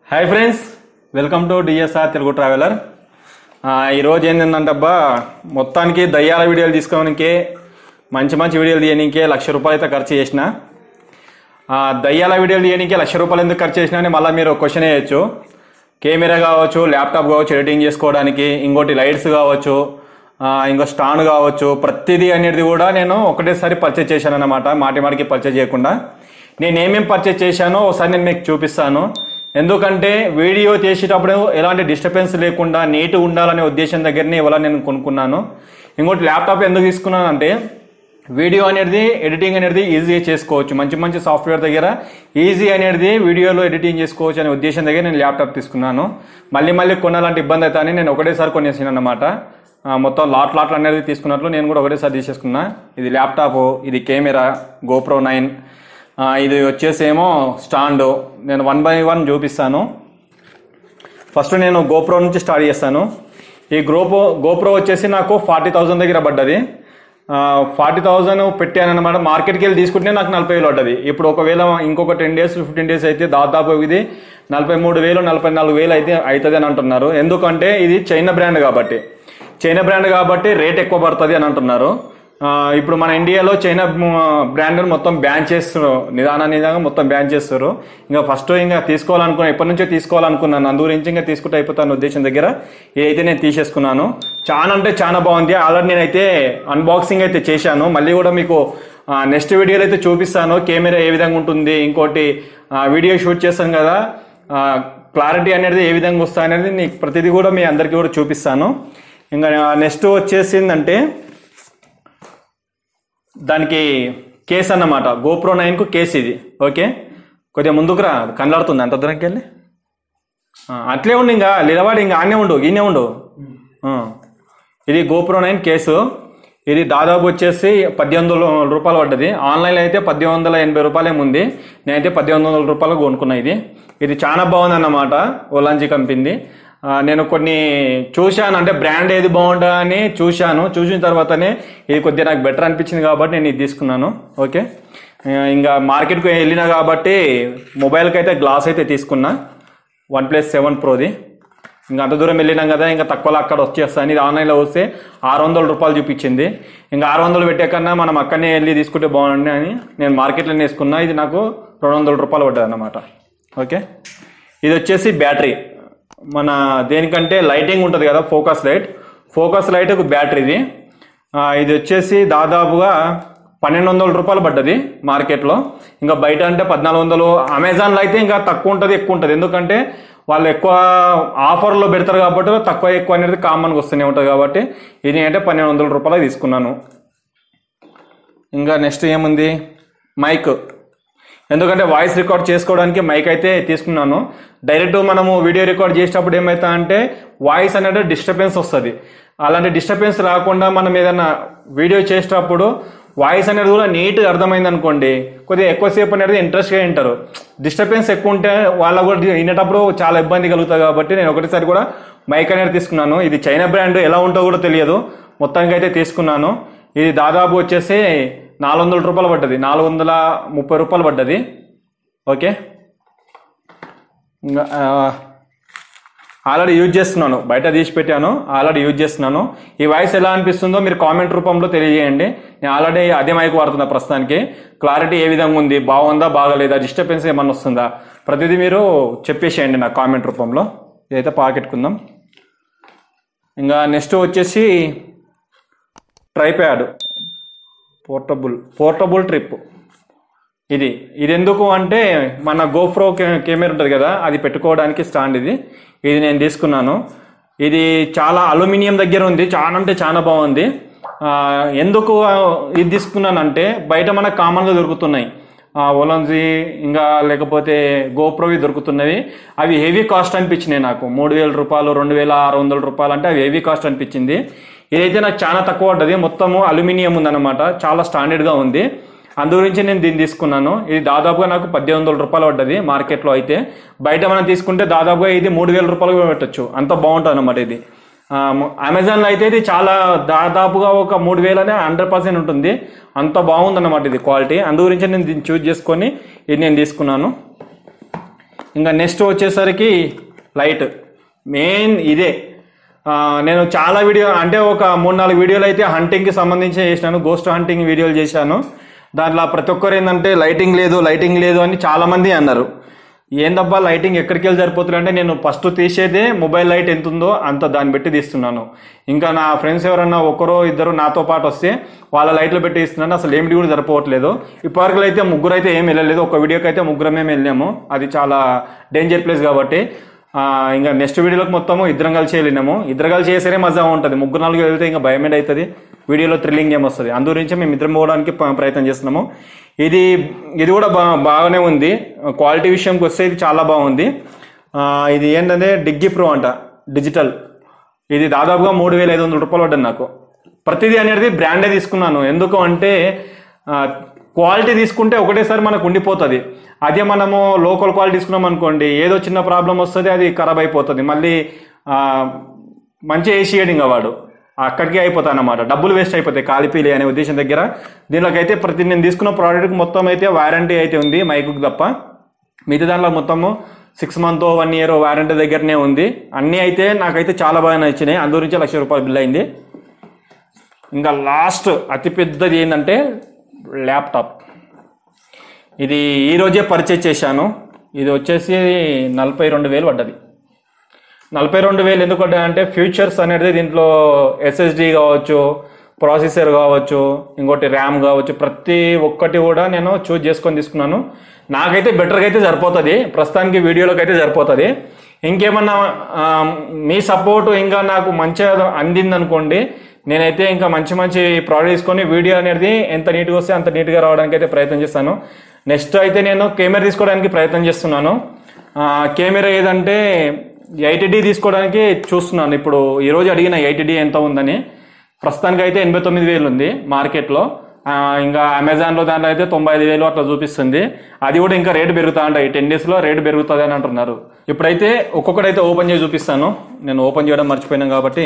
Hi friends welcome to DSR Telugu traveller ఆ, ఈరోజు ఏంటంటే అబ్బా మొత్తానికి దయ్యాల వీడియోలు తీసుకోవడానికి మంచి మంచి వీడియోలు తీయడానికే లక్ష రూపాయలు అయితే ఖర్చు చేసిన ఆ, దయ్యాల వీడియోలు తీయడానికే లక్ష రూపాయలు ఎందుకు ఖర్చు చేసినా అని మళ్ళీ మీరు క్వశ్చన్ వేయచ్చు కెమెరా కావచ్చు ల్యాప్టాప్ కావచ్చు ఎడిటింగ్ చేసుకోవడానికి ఇంకోటి లైట్స్ కావచ్చు ఆ, ఇంకో స్టాండ్ కావచ్చు ప్రతిదీ అనేది కూడా నేను ఒకటేసారి పర్చేజ్ చేశాను అనమాట మాటి మాటికి పర్చేజ్ చేయకుండా నేను ఏమేమి పర్చేజ్ చేశానో ఒకసారి నేను మీకు చూపిస్తాను ఎందుకంటే వీడియో చేసేటప్పుడు ఎలాంటి డిస్టర్బెన్స్ లేకుండా నీట్ ఉండాలనే ఉద్దేశం దగ్గరనే ఇవాళ నేను కొనుక్కున్నాను ఇంకోటి ల్యాప్టాప్ ఎందుకు తీసుకున్నానంటే వీడియో అనేది ఎడిటింగ్ అనేది ఈజీగా చేసుకోవచ్చు మంచి మంచి సాఫ్ట్వేర్ దగ్గర ఈజీ అనేది వీడియోలో ఎడిటింగ్ చేసుకోవచ్చు అనే ఉద్దేశం దగ్గర నేను ల్యాప్టాప్ తీసుకున్నాను మళ్ళీ మళ్ళీ కొనాలంటే ఇబ్బంది అవుతాయని నేను ఒకటేసారి కొనేసాను అనమాట మొత్తం లాట్ లాట్లు అనేది తీసుకున్నట్లు నేను కూడా ఒకటేసారి తీసేసుకున్నా ఇది ల్యాప్టాప్ ఇది కెమెరా గోప్రో నైన్ ఇది వచ్చేసేమో స్టాండ్ నేను వన్ బై వన్ చూపిస్తాను ఫస్ట్ నేను గోప్రో నుంచి స్టార్ట్ చేస్తాను ఈ గ్రోపో గోప్రో వచ్చేసి నాకు ఫార్టీ థౌజండ్ దగ్గర పడ్డది ఫార్టీ థౌజండ్ పెట్టాను అనమాట మార్కెట్కి వెళ్ళి తీసుకుంటే నాకు నలభై వేలు పడ్డది ఇప్పుడు ఒకవేళ ఇంకొక టెన్ డేస్ ఫిఫ్టీన్ డేస్ అయితే దాదాపు ఇది నలభై మూడు వేలు నలభై నాలుగు వేలు అయితే అవుతుంది అని అంటున్నారు ఎందుకంటే ఇది చైనా బ్రాండ్ కాబట్టి చైనా బ్రాండ్ కాబట్టి రేట్ ఎక్కువ పడుతుంది అని అంటున్నారు ఆ, ఇప్పుడు మన ఇండియాలో చైనా బ్రాండ్ మొత్తం బ్యాన్ చేస్తారు నిదాన నిదానంగా మొత్తం బ్యాన్ చేస్తారు ఇంకా ఫస్ట్ ఇంకా తీసుకోవాలనుకున్నా ఎప్పటి నుంచో తీసుకోవాలనుకున్నాను అందు గురించి ఇంకా తీసుకుంటే అయిపోతాను ఉద్దేశం దగ్గర ఇదైతే నేను తీసేసుకున్నాను చాలా అంటే చాలా బాగుంది ఆల్రెడీ నేనైతే అన్బాక్సింగ్ అయితే చేశాను మళ్ళీ కూడా మీకు నెక్స్ట్ వీడియోలో అయితే చూపిస్తాను కెమెరా ఏ విధంగా ఉంటుంది ఇంకోటి ఆ, వీడియో షూట్ చేస్తాను కదా క్లారిటీ అనేది ఏ విధంగా వస్తాయి అనేది నీకు ప్రతిదీ కూడా మీ అందరికీ కూడా చూపిస్తాను ఇంకా నెక్స్ట్ వచ్చేసిందంటే దానికి కేస్ అన్నమాట గోప్రో నైన్కు కేస్ ఇది ఓకే కొద్దిగా ముందుకు రా కనలాడుతుంది అంత దూరంకి వెళ్ళి ఆ, అట్లే ఉండు ఇంకా నిలబడి ఇంకా ఆనే ఉండు ఈయనే ఉండు ఆ. ఇది గోప్రో నైన్ కేసు ఇది దాదాపు వచ్చేసి పద్దెనిమిది వందల రూపాయలు పడ్డది ఆన్లైన్లో అయితే పద్దెనిమిది వందల ఎనభై రూపాయలు ఏముంది నేనైతే పద్దెనిమిది వందల రూపాయలు కొనుక్కున్నా ఇది ఇది చాలా బాగుంది అన్నమాట ఓలాంజీ కంపెనీ ఆ, నేను కొన్ని చూశాను అంటే బ్రాండ్ ఏది బాగుంటుందా అని చూశాను చూసిన తర్వాతనే ఇది కొద్దిగా నాకు బెటర్ అనిపించింది కాబట్టి నేను ఇది తీసుకున్నాను ఓకే ఆ, ఇంకా మార్కెట్కి వెళ్ళినా కాబట్టి మొబైల్కి అయితే గ్లాస్ అయితే తీసుకున్నా వన్ ప్లస్ సెవెన్ ప్రోది ఇంకా అంత దూరం వెళ్ళినాం కదా ఇంకా తక్కువలో అక్కడ వచ్చేస్తాను ఇది ఆన్లైన్లో వస్తే ఆరు వందల రూపాయలు చూపించింది ఇంకా ఆరు వందలు పెట్టే కన్నా మనం అక్కడనే వెళ్ళి తీసుకుంటే బాగుంది అని నేను మార్కెట్లో తీసుకున్నా ఇది నాకు రెండు వందల రూపాయలు పడ్డది అన్నమాట ఓకే ఇది వచ్చేసి బ్యాటరీ మన దేనికంటే లైటింగ్ ఉంటుంది కదా ఫోకస్ లైట్ ఫోకస్ లైట్ ఒక బ్యాటరీది ఆ, ఇది వచ్చేసి దాదాపుగా పన్నెండు వందల రూపాయలు పడ్డది మార్కెట్లో ఇంకా బయట అంటే పద్నాలుగు వందలు అమెజాన్లో అయితే ఇంకా తక్కువ ఉంటుంది ఎక్కువ ఉంటుంది ఎందుకంటే వాళ్ళు ఎక్కువ ఆఫర్లో పెడతారు కాబట్టి తక్కువ ఎక్కువ అనేది కామన్గా వస్తూనే ఉంటుంది కాబట్టి ఇది అంటే పన్నెండు వందల రూపాయలు తీసుకున్నాను ఇంకా నెక్స్ట్ ఏముంది మైక్ ఎందుకంటే వాయిస్ రికార్డ్ చేసుకోవడానికి మైక్ అయితే తీసుకున్నాను డైరెక్ట్ మనము వీడియో రికార్డ్ చేసేటప్పుడు ఏమవుతా అంటే వాయిస్ అనేది డిస్టర్బెన్స్ వస్తుంది అలాంటి డిస్టర్బెన్స్ రాకుండా మనం ఏదైనా వీడియో చేసేటప్పుడు వాయిస్ అనేది కూడా నీట్గా అర్థమైంది అనుకోండి కొద్దిగా ఎక్కువసేపు అనేది ఇంట్రెస్ట్గా వింటారు డిస్టర్బెన్స్ ఎక్కువ ఉంటే వాళ్ళకు కూడా వినేటప్పుడు చాలా ఇబ్బంది కలుగుతుంది కాబట్టి నేను ఒకటిసారి కూడా మైక్ అనేది తీసుకున్నాను ఇది చైనా బ్రాండ్ ఎలా ఉంటుందో కూడా తెలియదు మొత్తానికి అయితే తీసుకున్నాను ఇది దాదాపు వచ్చేసి నాలుగు వందల రూపాయలు పడ్డది నాలుగు వందల ముప్పై రూపాయలు పడ్డది ఓకే ఇంకా ఆల్రెడీ యూజ్ చేస్తున్నాను బయట తీసి పెట్టాను ఆల్రెడీ యూజ్ చేస్తున్నాను ఈ వాయిస్ ఎలా అనిపిస్తుందో మీరు కామెంట్ రూపంలో తెలియజేయండి నేను ఆల్రెడీ అదే మైక్ వాడుతున్నా ప్రస్తుతానికి క్లారిటీ ఏ విధంగా ఉంది బాగుందా బాగలేదా డిస్టర్బెన్స్ ఏమన్నా వస్తుందా ప్రతిదీ మీరు చెప్పేసేయండి నా కామెంట్ రూపంలో ఇదైతే పాకెట్టుకుందాం ఇంకా నెక్స్ట్ వచ్చేసి ట్రైప్యాడ్ పోర్టబుల్ పోర్టబుల్ ట్రిప్ ఇది ఇది ఎందుకు అంటే మన గోప్రో కె- కెమెరా ఉంటుంది కదా అది పెట్టుకోవడానికి స్టాండ్ ఇది ఇది నేను తీసుకున్నాను ఇది చాలా అల్యూమినియం దగ్గర ఉంది చాలా అంటే చాలా బాగుంది ఆ, ఎందుకు ఆ, ఇది తీసుకున్నానంటే బయట మనకు కామన్గా దొరుకుతున్నాయి ఒలంజీ ఇంకా లేకపోతే గోప్రోవి దొరుకుతున్నవి అవి హెవీ కాస్ట్ అనిపించినాయి నాకు మూడు వేల రూపాయలు రెండు వేల ఆరు వందల రూపాయలు అంటే అవి హెవీ కాస్ట్ అనిపించింది ఇదైతే నాకు చాలా తక్కువ పడ్డది మొత్తము అల్యూమినియం ఉందన్నమాట చాలా స్టాండర్డ్గా ఉంది అందు గురించి నేను దీన్ని తీసుకున్నాను ఇది దాదాపుగా నాకు పద్దెనిమిది వందల రూపాయలు పడ్డది మార్కెట్లో అయితే బయట మనం తీసుకుంటే దాదాపుగా ఇది మూడు వేల రూపాయలు కూడా పెట్టచ్చు అంత బాగుంటుంది అనమాట ఇది ఆ, అమెజాన్లో అయితే ఇది చాలా దాదాపుగా ఒక మూడు వేలనే హండ్రెడ్ పర్సెంట్ ఉంటుంది అంత బాగుందన్నమాట ఇది క్వాలిటీ అందు గురించి నేను దీన్ని చూజ్ చేసుకొని ఇది నేను తీసుకున్నాను ఇంకా నెక్స్ట్ వచ్చేసరికి లైట్ మెయిన్ ఇదే ఆ, నేను చాలా వీడియో అంటే ఒక మూడు నాలుగు వీడియోలు అయితే హంటింగ్కి సంబంధించి చేసినాను గోస్ట్ హంటింగ్ వీడియోలు చేశాను దాంట్లో ప్రతి ఒక్కరు ఏంటంటే లైటింగ్ లేదు లైటింగ్ లేదు అని చాలా మంది అన్నారు ఏందబ్బా లైటింగ్ ఎక్కడికి వెళ్ళి సరిపోతుంది అంటే నేను ఫస్ట్ తీసేదే మొబైల్ లైట్ ఎంత ఉందో అంత దాన్ని పెట్టి తీస్తున్నాను ఇంకా నా ఫ్రెండ్స్ ఎవరన్నా ఒకరో ఇద్దరు నాతో పాటు వస్తే వాళ్ళ లైట్లు పెట్టి ఇస్తున్నాను అసలు ఏమిటి కూడా సరిపోవట్లేదు ఇప్పటివరకు అయితే ముగ్గురు అయితే ఏం వెళ్ళలేదు ఒక వీడియోకి అయితే ముగ్గురమే వెళ్ళాము అది చాలా డేంజర్ ప్లేస్ కాబట్టి ఆ, ఇంకా నెక్స్ట్ వీడియోలోకి మొత్తము ఇద్దరం కలిసి వెళ్ళినాము ఇద్దరు కలిసి చేసేనే మజా ఉంటుంది ముగ్గురు నాలుగు వెళ్తే ఇంకా భయమేడ్ అవుతుంది వీడియోలో థ్రిల్లింగ్ ఏం వస్తుంది అందు గురించి మేము ఇద్దరం పోవడానికి ప- ప్రయత్నం చేస్తున్నాము ఇది ఇది కూడా బా బాగానే ఉంది క్వాలిటీ విషయంకి వస్తే ఇది చాలా బాగుంది ఆ, ఇది ఏంటంటే డిగ్గి ప్రో అంట డిజిటల్ ఇది దాదాపుగా మూడు వేల ఐదు వందల రూపాయలు పడ్డది నాకు ప్రతిదీ అనేది బ్రాండే తీసుకున్నాను ఎందుకు అంటే ఆ, క్వాలిటీ తీసుకుంటే ఒకటేసారి మనకు ఉండిపోతుంది అదే మనము లోకల్ క్వాలిటీ తీసుకున్నాం అనుకోండి ఏదో చిన్న ప్రాబ్లం వస్తుంది అది ఖరాబ్ అయిపోతుంది మళ్ళీ ఆ, మంచి ఏసీ ఇంకా వాడు అక్కడికి అయిపోతాయి అన్నమాట డబ్బులు వేస్ట్ అయిపోతాయి కాలిపీలి అనే ఉద్దేశం దగ్గర దీనిలోకైతే ప్రతి నేను తీసుకున్న ప్రోడక్ట్ మొత్తం అయితే వారంటీ అయితే ఉంది మైకుకి తప్ప మిగతా దాంట్లో మొత్తము six month one year warranty దగ్గరనే ఉంది అన్నీ అయితే నాకైతే చాలా బాగా నచ్చినాయి అందు నుంచి లక్ష రూపాయలు బిల్ అయింది ఇంకా లాస్ట్ అతిపెద్దది ఏంటంటే ల్యాప్టాప్ ఇది ఈరోజే పర్చేజ్ చేశాను ఇది వచ్చేసి నలభై రెండు వేలు పడ్డది నలభై రెండు వేలు ఎందుకు పడ్డాయంటే ఫ్యూచర్స్ అనేది దీంట్లో ఎస్ఎస్డి కావచ్చు ప్రాసెసర్ కావచ్చు ఇంకోటి ర్యామ్ కావచ్చు ప్రతి ఒక్కటి కూడా నేను చూజ్ చేసుకొని తీసుకున్నాను నాకైతే బెటర్గా అయితే సరిపోతుంది ప్రస్తుతానికి వీడియోలోకి అయితే సరిపోతుంది ఇంకేమన్నా ఆ, మీ సపోర్ట్ ఇంకా నాకు మంచిగా అందింది అనుకోండి నేనైతే ఇంకా మంచి మంచి ప్రోడక్ట్ తీసుకొని వీడియో అనేది ఎంత నీట్గా వస్తే అంత నీట్గా రావడానికి అయితే ప్రయత్నం చేస్తాను నెక్స్ట్ అయితే నేను కెమెరా తీసుకోవడానికి ప్రయత్నం చేస్తున్నాను ఆ, కెమెరా ఏదంటే ఎయిటీ డి తీసుకోవడానికి చూస్తున్నాను ఇప్పుడు ఈరోజు అడిగిన ఎయిటీ డి ఎంత ఉందని ప్రస్తుతానికి అయితే ఎనభై తొమ్మిది వేలు ఉంది మార్కెట్లో ఆ, ఇంకా అమెజాన్లో దాంట్లో అయితే తొంభై ఐదు వేలు అట్లా చూపిస్తుంది అది కూడా ఇంకా రేటు పెరుగుతా ఉంటాయి టెన్ డేస్లో రేటు పెరుగుతుంది అని అంటున్నారు ఇప్పుడైతే ఒక్కొక్కటైతే ఓపెన్ చేసి చూపిస్తాను నేను ఓపెన్ చేయడం మర్చిపోయినాను కాబట్టి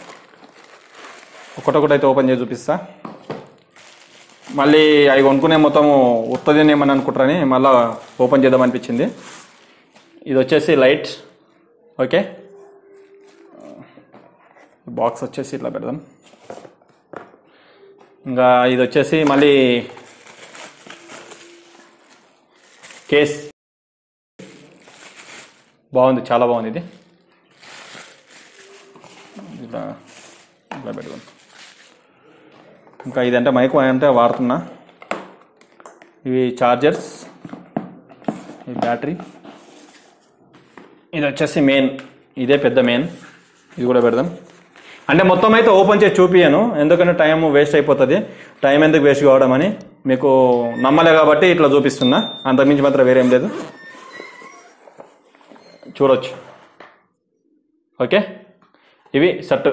ఒక్కొక్కటైతే ఓపెన్ చేసి చూపిస్తా మళ్ళీ అవి కొనుక్కునే మొత్తం ఉత్తదని ఏమని అనుకుంటారని మళ్ళీ ఓపెన్ చేద్దాం అనిపించింది ఇది వచ్చేసి లైట్ ఓకే బాక్స్ వచ్చేసి ఇట్లా పెడదాం ఇంకా ఇది వచ్చేసి మళ్ళీ కేస్ బాగుంది చాలా బాగుంది ఇది ఇట్లా ఇట్లా పెడదాం ఇంకా ఇదంటే మైక్ అంటే వాడుతున్నా ఇవి చార్జర్స్ ఈ బ్యాటరీ ఇది వచ్చేసి మెయిన్ ఇదే పెద్ద మెయిన్ ఇది కూడా పెడదాం అంటే మొత్తం అయితే ఓపెన్ చేసి చూపియను ఎందుకంటే టైం వేస్ట్ అయిపోతుంది టైం ఎందుకు వేస్ట్ కావడం అని మీకు నమ్మలే కాబట్టి ఇట్లా చూపిస్తున్నా అంతకుమించి మాత్రం వేరేం లేదు చూడొచ్చు ఓకే ఇవి సెట్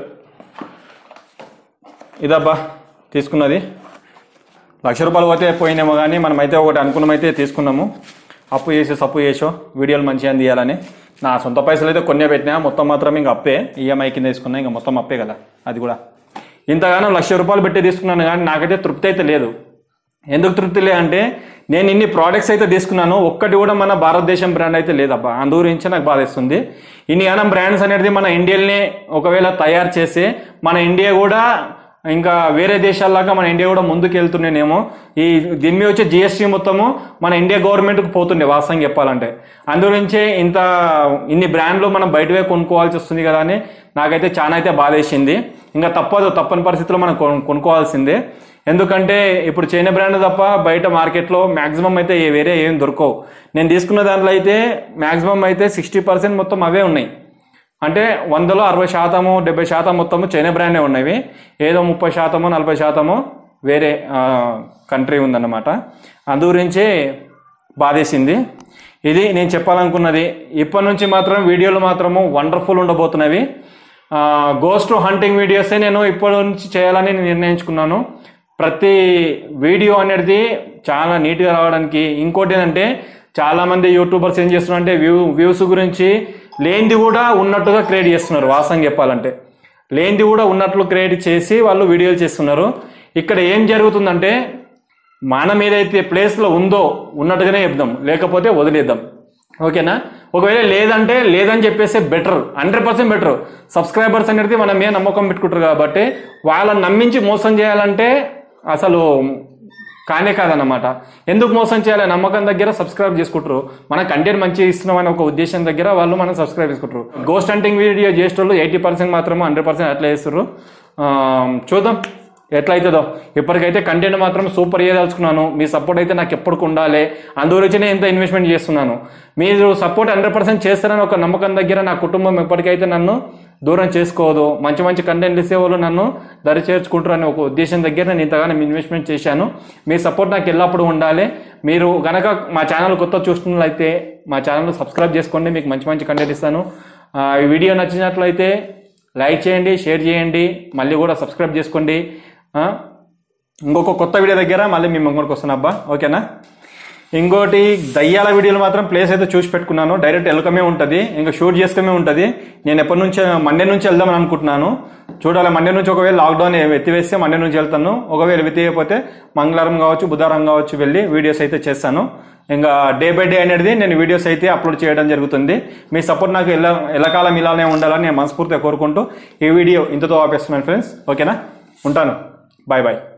ఇదబ్బా తీసుకున్నది లక్ష రూపాయలు పోతే పోయినేమో కానీ మనమైతే ఒకటి అనుకున్నమైతే తీసుకున్నాము అప్పు చేసి సప్పు చేసో వీడియోలు మంచిగా తీయాలని నా సొంత పైసలు అయితే కొన్నే పెట్టినా మొత్తం మాత్రం ఇంకా అప్పే ఈఎంఐ కింద తీసుకున్నా ఇంకా మొత్తం అప్పే కదా అది కూడా ఇంతగానో లక్ష రూపాయలు పెట్టి తీసుకున్నాను కానీ నాకైతే తృప్తి అయితే లేదు ఎందుకు తృప్తి లే అంటే నేను ఇన్ని ప్రోడక్ట్స్ అయితే తీసుకున్నాను ఒక్కటి కూడా మన భారతదేశం బ్రాండ్ అయితే లేదబ్బా అందు గురించి నాకు బాధేస్తుంది ఇన్ని గానం బ్రాండ్స్ అనేది మన ఇండియల్ని ఒకవేళ తయారు చేసి మన ఇండియా కూడా ఇంకా వేరే దేశాల్లాగా మన ఇండియా కూడా ముందుకు వెళ్తున్నానేమో ఈ దీని మీద వచ్చే జిఎస్టీ మొత్తము మన ఇండియా గవర్నమెంట్కి పోతుండే వాస్తవంగా చెప్పాలంటే అందుగురించే ఇంత ఇన్ని బ్రాండ్లు మనం బయటవే కొనుక్కోవాల్సి వస్తుంది కదా అని నాకైతే చాలా అయితే బాధేసింది ఇంకా తప్పదు తప్పని పరిస్థితిలో మనం కొను- కొనుక్కోవాల్సిందే ఎందుకంటే ఇప్పుడు చైనా బ్రాండ్ తప్ప బయట మార్కెట్లో మాక్సిమం అయితే ఏ- వేరే ఏం దొరకవు నేను తీసుకున్న దాంట్లో అయితే మాక్సిమం అయితే సిక్స్టీ పర్సెంట్ మొత్తం అవే ఉన్నాయి అంటే వందలో అరవై శాతము డెబ్బై శాతం మొత్తము చైనా బ్రాండే ఉన్నవి ఏదో ముప్పై శాతము నలభై శాతము వేరే కంట్రీ ఉందన్నమాట అందు గురించే బాధేసింది ఇది నేను చెప్పాలనుకున్నది ఇప్పటి నుంచి మాత్రం వీడియోలు మాత్రము వండర్ఫుల్ ఉండబోతున్నవి గోస్ట్ హంటింగ్ వీడియోసే నేను ఇప్పటి నుంచి చేయాలని నేను నిర్ణయించుకున్నాను ప్రతి వీడియో అనేది చాలా నీట్గా రావడానికి ఇంకోటి ఏంటంటే చాలా మంది యూట్యూబర్స్ ఏం చేస్తున్నారు అంటే వ్యూ వ్యూస్ గురించి లేనిది కూడా ఉన్నట్టుగా క్రియేట్ చేస్తున్నారు వాస్తవం చెప్పాలంటే లేనిది కూడా ఉన్నట్లు క్రియేట్ చేసి వాళ్ళు వీడియోలు చేస్తున్నారు ఇక్కడ ఏం జరుగుతుందంటే మనం ఏదైతే ప్లేస్లో ఉందో ఉన్నట్టుగానే చెప్దాం లేకపోతే వదిలేద్దాం ఓకేనా ఒకవేళ లేదంటే లేదని చెప్పేసి better hundred percent better subscribers అనేది మన మీద నమ్మకం పెట్టుకుంటారు కాబట్టి వాళ్ళని నమ్మించి మోసం చేయాలంటే అసలు కానే కాదన్నమాట ఎందుకు మోసం చేయాలి నమ్మకం దగ్గర సబ్స్క్రైబ్ చేసుకుంటారు మన కంటెంట్ మంచిగా ఇస్తున్నామని ఒక ఉద్దేశం దగ్గర వాళ్ళు మనం సబ్స్క్రైబ్ చేసుకుంటారు గోస్ట్ హంటింగ్ వీడియో చేసేటోళ్ళు ఎయిటీ పర్సెంట్ మాత్రమే హండ్రెడ్ పర్సెంట్ అట్లా చేస్తారు ఆ, చూద్దాం ఎట్లా అవుతుందో ఇప్పటికైతే కంటెంట్ మాత్రం సూపర్ చేయదలుచుకున్నాను మీ సపోర్ట్ అయితే నాకు ఎప్పటికి ఉండాలి అందుగురించి నేను ఇంత ఇన్వెస్ట్మెంట్ చేస్తున్నాను మీరు సపోర్ట్ హండ్రెడ్ పర్సెంట్ చేస్తారని ఒక నమ్మకం దగ్గర నా కుటుంబం ఎప్పటికైతే నన్ను దూరం చేసుకోదు మంచి మంచి కంటెంట్ ఇసేవాళ్ళు నన్ను దరి చేర్చుకుంటారు అనే ఒక ఉద్దేశం దగ్గర నేను ఇంతగానో ఇన్వెస్ట్మెంట్ చేశాను మీ సపోర్ట్ నాకు ఎల్లప్పుడూ ఉండాలి మీరు గనక మా ఛానల్ కొత్త చూస్తున్నట్లయితే మా ఛానల్ సబ్స్క్రైబ్ చేసుకోండి మీకు మంచి మంచి కంటెంట్ ఇస్తాను ఆ, ఈ వీడియో నచ్చినట్లయితే లైక్ చేయండి షేర్ చేయండి మళ్ళీ కూడా సబ్స్క్రైబ్ చేసుకోండి ఆ? ఇంకొక కొత్త వీడియో దగ్గర మళ్ళీ మీ ముంగడికి వస్తున్నా అబ్బా ఓకేనా ఇంకోటి దయ్యాల వీడియోలు మాత్రం ప్లేస్ అయితే చూసి పెట్టుకున్నాను డైరెక్ట్ వెల్కమే ఉంటుంది ఇంకా షూట్ చేసుకమే ఉంటుంది నేను ఎప్పటి నుంచి మండే నుంచి వెళ్దామని అనుకుంటున్నాను చూడాలి మండే నుంచి ఒకవేళ లాక్డౌన్ ఎత్తివేస్తే మండే నుంచి వెళ్తాను ఒకవేళ ఎత్తివేయకపోతే మంగళవారం కావచ్చు బుధవారం కావచ్చు వెళ్ళి వీడియోస్ అయితే చేస్తాను ఇంకా డే బై డే అనేది నేను వీడియోస్ అయితే అప్లోడ్ చేయడం జరుగుతుంది మీ సపోర్ట్ నాకు ఎలా ఎల్లకాలం ఇలానే ఉండాలని నేను మనస్ఫూర్తిగా కోరుకుంటూ ఈ వీడియో ఇంతతో ఆపేస్తున్నాను ఫ్రెండ్స్ ఓకేనా ఉంటాను బాయ్ బాయ్